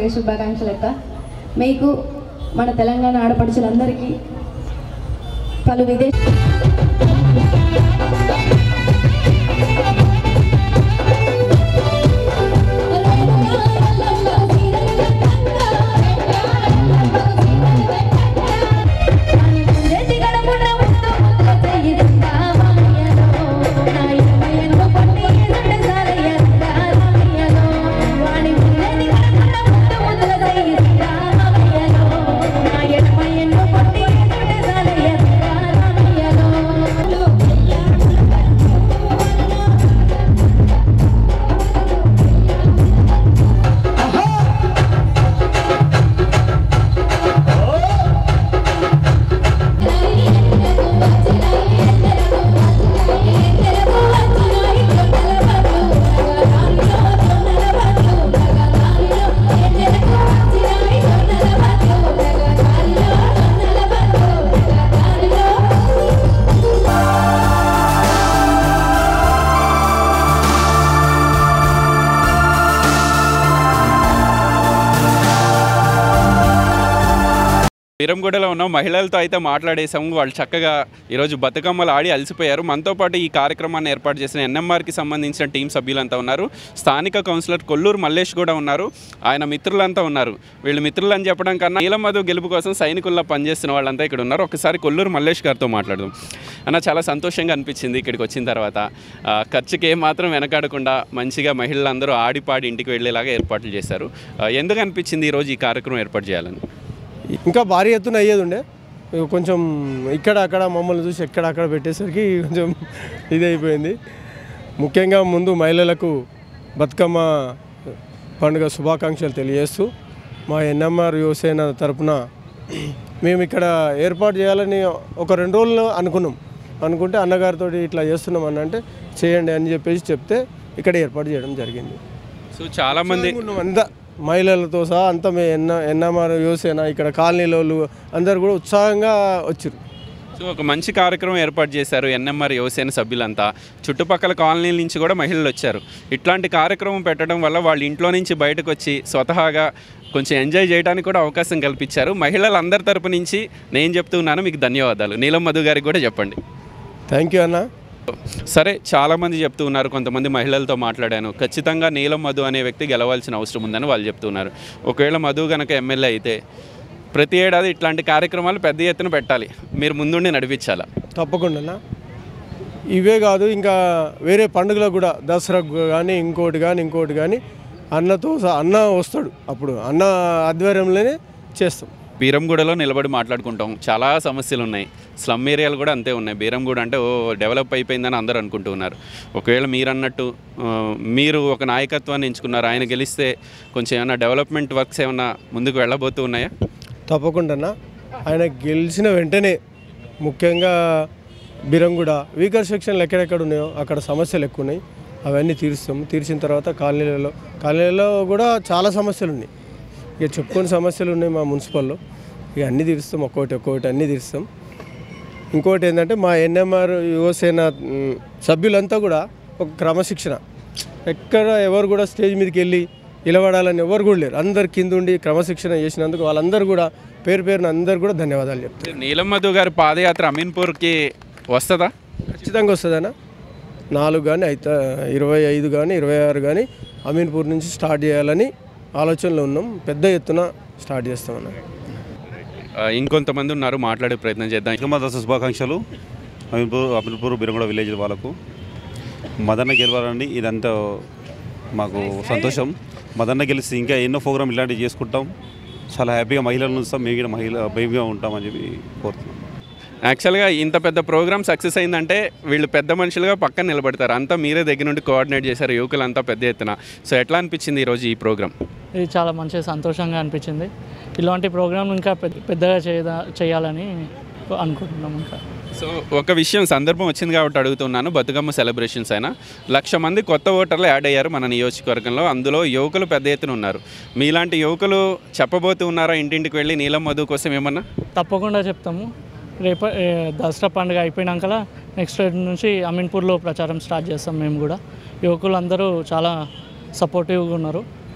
పండుగ శుభాకాంక్షలు అక్క మీకు మన తెలంగాణ ఆడపడుచులందరికీ పలు విదేశ వీరంగూడలో ఉన్న మహిళలతో అయితే మాట్లాడేసాము వాళ్ళు చక్కగా ఈరోజు బతుకమ్మలు ఆడి అలసిపోయారు మనతో పాటు ఈ కార్యక్రమాన్ని ఏర్పాటు చేసిన ఎన్ఎంఆర్కి సంబంధించిన టీం సభ్యులంతా ఉన్నారు స్థానిక కౌన్సిలర్ కొల్లూరు మల్లేష్ కూడా ఉన్నారు ఆయన మిత్రులంతా ఉన్నారు వీళ్ళు మిత్రులు అని చెప్పడం కన్నా నీలం మధు గెలుపు కోసం సైనికుల్లో పనిచేస్తున్న వాళ్ళంతా ఇక్కడ ఉన్నారు ఒకసారి కొల్లూరు మల్లేష్ గారితో మాట్లాడదాం అన్న చాలా సంతోషంగా అనిపించింది ఇక్కడికి వచ్చిన తర్వాత ఆ, ఖర్చుకి ఏం మాత్రం వెనకాడకుండా మంచిగా మహిళలందరూ ఆడిపాడి ఇంటికి వెళ్ళేలాగా ఏర్పాట్లు చేశారు ఆ, ఎందుకు అనిపించింది ఈరోజు ఈ కార్యక్రమం ఏర్పాటు చేయాలని ఇంకా భారీ ఎత్తున అయ్యేది ఉండే ఇక కొంచెం ఇక్కడ అక్కడ మమ్మల్ని చూసి ఎక్కడ అక్కడ పెట్టేసరికి కొంచెం ఇది అయిపోయింది ముఖ్యంగా ముందు మహిళలకు బతుకమ్మ పండుగ శుభాకాంక్షలు తెలియజేస్తూ మా ఎన్ఎంఆర్ యువసేన తరపున మేము ఇక్కడ ఏర్పాటు చేయాలని ఒక రెండు రోజులు అనుకున్నాం అనుకుంటే అన్నగారితో ఇట్లా చేస్తున్నాం అని అంటే చేయండి అని చెప్పేసి చెప్తే ఇక్కడ ఏర్పాటు చేయడం జరిగింది సో చాలా మంది ఉన్నాం అంతా మహిళలతో సహా అంతా మేము ఎన్న ఎన్ఎంఆర్ యువసేన ఇక్కడ కాలనీలో అందరు కూడా ఉత్సాహంగా వచ్చారు సో ఒక మంచి కార్యక్రమం ఏర్పాటు చేశారు ఎన్ఎంఆర్ యువసేన సభ్యులంతా చుట్టుపక్కల కాలనీల నుంచి కూడా మహిళలు వచ్చారు ఇట్లాంటి కార్యక్రమం పెట్టడం వల్ల వాళ్ళ ఇంట్లో నుంచి బయటకు వచ్చి స్వతహాగా కొంచెం ఎంజాయ్ చేయడానికి కూడా అవకాశం కల్పించారు మహిళలందరి తరపు నుంచి నేను చెప్తున్నాను మీకు ధన్యవాదాలు నీలం మధు గారికి కూడా చెప్పండి థ్యాంక్ యూ అన్న సరే చాలామంది చెప్తూ ఉన్నారు కొంతమంది మహిళలతో మాట్లాడాను ఖచ్చితంగా నీలం మధు అనే వ్యక్తి గెలవాల్సిన అవసరం ఉందని వాళ్ళు చెప్తున్నారు ఒకవేళ మధు కనుక ఎమ్మెల్యే అయితే ప్రతి ఏడాది ఇట్లాంటి కార్యక్రమాలు పెద్ద ఎత్తున పెట్టాలి మీరు ముందుండి నడిపించాలా తప్పకుండా అన్న. ఇవే కాదు ఇంకా వేరే పండుగలకు కూడా దసరాకు కానీ ఇంకోటి కానీ ఇంకోటి కానీ అన్నతో సహా అన్న వస్తాడు అప్పుడు అన్న ఆధ్వర్యంలోనే చేస్తాం బీరంగూడలో నిలబడి మాట్లాడుకుంటాం చాలా సమస్యలు ఉన్నాయి స్లమ్ ఏరియాలు కూడా అంతే ఉన్నాయి బీరంగూడ అంటే ఓ డెవలప్ అయిపోయిందని అందరూ అనుకుంటూ ఉన్నారు ఒకవేళ మీరు అన్నట్టు ఆ, మీరు ఒక నాయకత్వాన్ని ఎంచుకున్నారు ఆయన గెలిస్తే కొంచెం ఏమైనా డెవలప్మెంట్ వర్క్స్ ఏమైనా ముందుకు వెళ్ళబోతూ ఉన్నాయా తప్పకుండా అన్న. ఆయన గెలిచిన వెంటనే ముఖ్యంగా బిరంగూడ వీకర్ సెక్షన్లు ఎక్కడెక్కడ ఉన్నాయో అక్కడ సమస్యలు ఎక్కువ ఉన్నాయి అవన్నీ తీరుస్తాం తీర్చిన తర్వాత కాలనీలలో కాలనీలలో కూడా చాలా సమస్యలు ఉన్నాయి ఇక చెప్పుకొని సమస్యలు ఉన్నాయి మా మున్సిపల్లో ఇక అన్నీ తీరుస్తాం ఒక్కొక్కటి ఒక్కొక్కటి అన్నీ తీరుస్తాం ఇంకోటి ఏంటంటే మా ఎన్ఎంఆర్ యువసేన మ్, సభ్యులంతా కూడా ఒక క్రమశిక్షణ ఎక్కడ ఎవరు కూడా స్టేజ్ మీదకి వెళ్ళి నిలబడాలని ఎవరు కూడా లేరు అందరు కింద ఉండి క్రమశిక్షణ చేసినందుకు వాళ్ళందరూ కూడా పేరు పేరున అందరు కూడా ధన్యవాదాలు చెప్తారు నీలం మధు గారి పాదయాత్ర అమీన్పూర్కి వస్తుందా ఖచ్చితంగా వస్తుందన్న నాలుగు కానీ అయితే ఇరవై ఐదు కానీ ఇరవై ఆరు కానీ అమీన్పూర్ నుంచి స్టార్ట్ చేయాలని ఆలోచనలో ఉన్నాం పెద్ద ఎత్తున స్టార్ట్ చేస్తామన్న ఆ, ఇంకొంతమంది ఉన్నారు మాట్లాడే ప్రయత్నం చేద్దాం బతుకమ్మ దసరా శుభాకాంక్షలు అమీర్పూర్ అమీర్పూర్ బిరంగూడ విలేజ్ వాళ్ళకు మదన్న గెలవాలని ఇదంతా మాకు సంతోషం మదన్న గెలిచి ఇంకా ఎన్నో ప్రోగ్రాం ఇలాంటివి చేసుకుంటాం చాలా హ్యాపీగా మహిళలను చూస్తాం మేము కూడా మహిళ భయంగా ఉంటామని చెప్పి కోరుతున్నాం యాక్చువల్గా ఇంత పెద్ద ప్రోగ్రామ్ సక్సెస్ అయిందంటే వీళ్ళు పెద్ద మనుషులుగా పక్కన నిలబడతారు అంతా మీరే దగ్గర నుండి కోఆర్డినేట్ చేశారు యువకులంతా పెద్ద ఎత్తున సో ఎట్లా అనిపించింది ఈరోజు ఈ ప్రోగ్రామ్ ఇది చాలా మంచి సంతోషంగా అనిపించింది ఇలాంటి ప్రోగ్రాం ఇంకా పెద్ద పెద్దగా చేయదా చేయాలని అనుకుంటున్నాం ఇంకా సో ఒక విషయం సందర్భం వచ్చింది కాబట్టి అడుగుతున్నాను బతుకమ్మ సెలబ్రేషన్స్ అయినా లక్ష మంది కొత్త ఓటర్లు యాడ్ అయ్యారు మన నియోజకవర్గంలో అందులో యువకులు పెద్ద ఎత్తున ఉన్నారు మీలాంటి యువకులు చెప్పబోతూ ఉన్నారా ఇంటింటికి వెళ్ళి నీలం మధు కోసం ఏమన్నా తప్పకుండా చెప్తాము రేప ఏ, దసరా పండుగ అయిపోయినాక నెక్స్ట్ నుంచి అమీన్పూర్లో ప్రచారం స్టార్ట్ చేస్తాం మేము కూడా యువకులు అందరూ చాలా సపోర్టివ్గా ఉన్నారు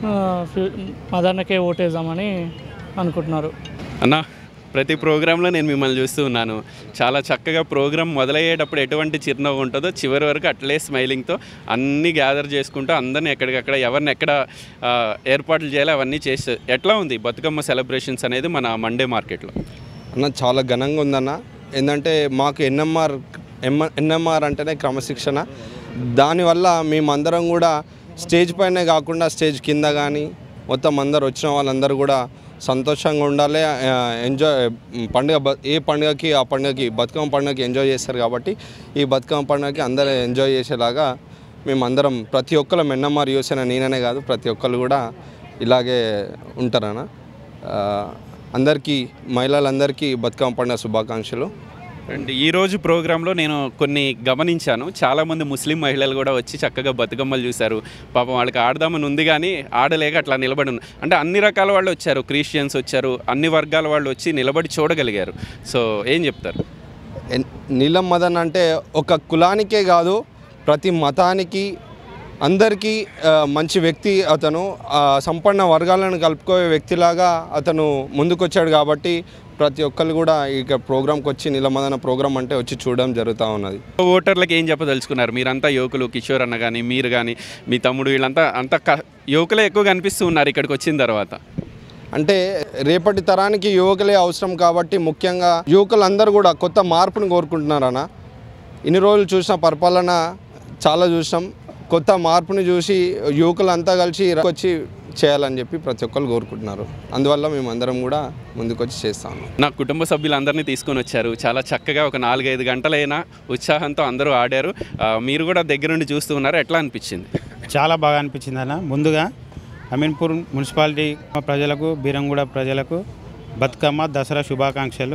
ఆ, ఫ్యూ- మదన్నకే ఓటేద్దామని అనుకుంటున్నారు అన్న ప్రతి ప్రోగ్రాంలో నేను మిమ్మల్ని చూస్తూ ఉన్నాను చాలా చక్కగా ప్రోగ్రాం మొదలయ్యేటప్పుడు ఎటువంటి చిరునవ్వు ఉంటుందో చివరి వరకు అట్లే స్మైలింగ్తో అన్నీ గ్యాదర్ చేసుకుంటూ అందరిని ఎక్కడికక్కడ ఎవరిని ఎక్కడ ఆ, ఏర్పాట్లు చేయాలో అవన్నీ చేస్తే ఎట్లా ఉంది బతుకమ్మ సెలబ్రేషన్స్ అనేది మన మండే మార్కెట్లో అన్న చాలా ఘనంగా ఉందన్న ఏంటంటే మాకు ఎన్ఎంఆర్ ఎం ఎన్ఎంఆర్ అంటేనే క్రమశిక్షణ దానివల్ల మేమందరం కూడా స్టేజ్ పైనే కాకుండా స్టేజ్ కింద కానీ మొత్తం అందరు వచ్చిన వాళ్ళందరూ కూడా సంతోషంగా ఉండాలి ఆ, ఎంజాయ్ పండుగ బ- ఏ పండుగకి ఆ పండుగకి బతుకమ్మ పండుగకి ఎంజాయ్ చేస్తారు కాబట్టి ఈ బతుకమ్మ పండుగకి అందరూ ఎంజాయ్ చేసేలాగా మేమందరం ప్రతి ఒక్కరు ఎన్ఎంఆర్ యూసేన నేననే కాదు ప్రతి ఒక్కరు కూడా ఇలాగే ఉంటారన్న ఆ, అందరికీ మహిళలందరికీ బతుకమ్మ పండుగ శుభాకాంక్షలు అండ్ ఈరోజు ప్రోగ్రాంలో నేను కొన్ని గమనించాను చాలామంది ముస్లిం మహిళలు కూడా వచ్చి చక్కగా బతుకమ్మలు చూశారు పాపం వాళ్ళకి ఆడదామని ఉంది కానీ ఆడలేక అట్లా నిలబడి ఉన్నారు అంటే అన్ని రకాల వాళ్ళు వచ్చారు క్రిస్టియన్స్ వచ్చారు అన్ని వర్గాల వాళ్ళు వచ్చి నిలబడి చూడగలిగారు సో ఏం చెప్తారు ఎన్- నీలం మదన్ అంటే ఒక కులానికే కాదు ప్రతి మతానికి అందరికీ ఆ, మంచి వ్యక్తి అతను ఆ, సంపన్న వర్గాలను కలుపుకోయే వ్యక్తిలాగా అతను ముందుకొచ్చాడు కాబట్టి ప్రతి ఒక్కరు కూడా ఇక ప్రోగ్రామ్కి వచ్చి నీలమదన ప్రోగ్రామ్ అంటే వచ్చి చూడడం జరుగుతూ ఉన్నది ఓటర్లకు ఏం చెప్పదలుచుకున్నారు మీరంతా యువకులు కిషోర్ అన్న కానీ మీరు కానీ మీ తమ్ముడు వీళ్ళంతా అంతా క- యువకులే ఎక్కువ కనిపిస్తూ ఉన్నారు ఇక్కడికి వచ్చిన తర్వాత అంటే రేపటి తరానికి యువకులే అవసరం కాబట్టి ముఖ్యంగా యువకులందరూ కూడా కొత్త మార్పును కోరుకుంటున్నారన్న ఇన్ని రోజులు చూసిన పరిపాలన చాలా చూసినాం కొత్త మార్పుని చూసి యువకులంతా కలిసి వచ్చి చేయాలని చెప్పి ప్రతి ఒక్కరు కోరుకుంటున్నారు అందువల్ల మేమందరం కూడా ముందుకొచ్చి చేస్తాము నా కుటుంబ సభ్యులందరినీ తీసుకొని వచ్చారు చాలా చక్కగా ఒక నాలుగైదు గంటలైనా ఉత్సాహంతో అందరూ ఆడారు ఆ, మీరు కూడా దగ్గరుండి చూస్తూ ఉన్నారు ఎట్లా అనిపించింది చాలా బాగా అనిపించింది అన్న ముందుగా అమీన్పూర్ మున్సిపాలిటీ ప్రజలకు బీరంగూడ ప్రజలకు బతుకమ్మ దసరా శుభాకాంక్షలు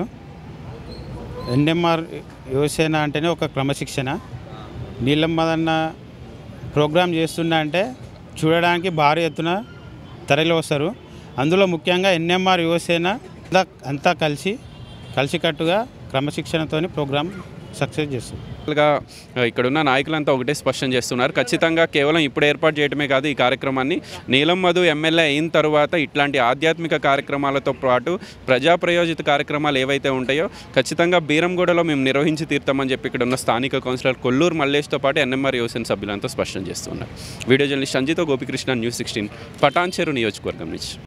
ఎన్ఎంఆర్ యువసేన అంటేనే ఒక క్రమశిక్షణ నీలమ్మదన్న ప్రోగ్రామ్ చేస్తున్నా అంటే చూడడానికి భారీ ఎత్తున తరలి వస్తారు అందులో ముఖ్యంగా ఎన్ఎంఆర్ యువసేన అంతా అంతా కలిసి కలిసికట్టుగా క్రమశిక్షణతోని ప్రోగ్రామ్ సక్సెస్ చేస్తుంది గా ఇక్కడున్న నాయకులంతా ఒకటే స్పష్టం చేస్తున్నారు ఖచ్చితంగా కేవలం ఇప్పుడు ఏర్పాటు చేయడమే కాదు ఈ కార్యక్రమాన్ని నీలం మధు ఎమ్మెల్యే అయిన తరువాత ఇట్లాంటి ఆధ్యాత్మిక కార్యక్రమాలతో పాటు ప్రజా ప్రయోజిత కార్యక్రమాలు ఏవైతే ఉంటాయో ఖచ్చితంగా బీరంగూడలో మేము నిర్వహించి తీరుతామని చెప్పి ఇక్కడ ఉన్న స్థానిక కౌన్సిలర్ కొల్లూరు మల్లేష్తో పాటు ఎన్ఎంఆర్ యువసేన సభ్యులంతా స్పష్టం చేస్తున్నారు వీడియో జర్నలిస్ట్ సంజితో గోపికృష్ణ న్యూస్ సిక్స్టీన్ పటాన్చెరు నియోజకవర్గం నుంచి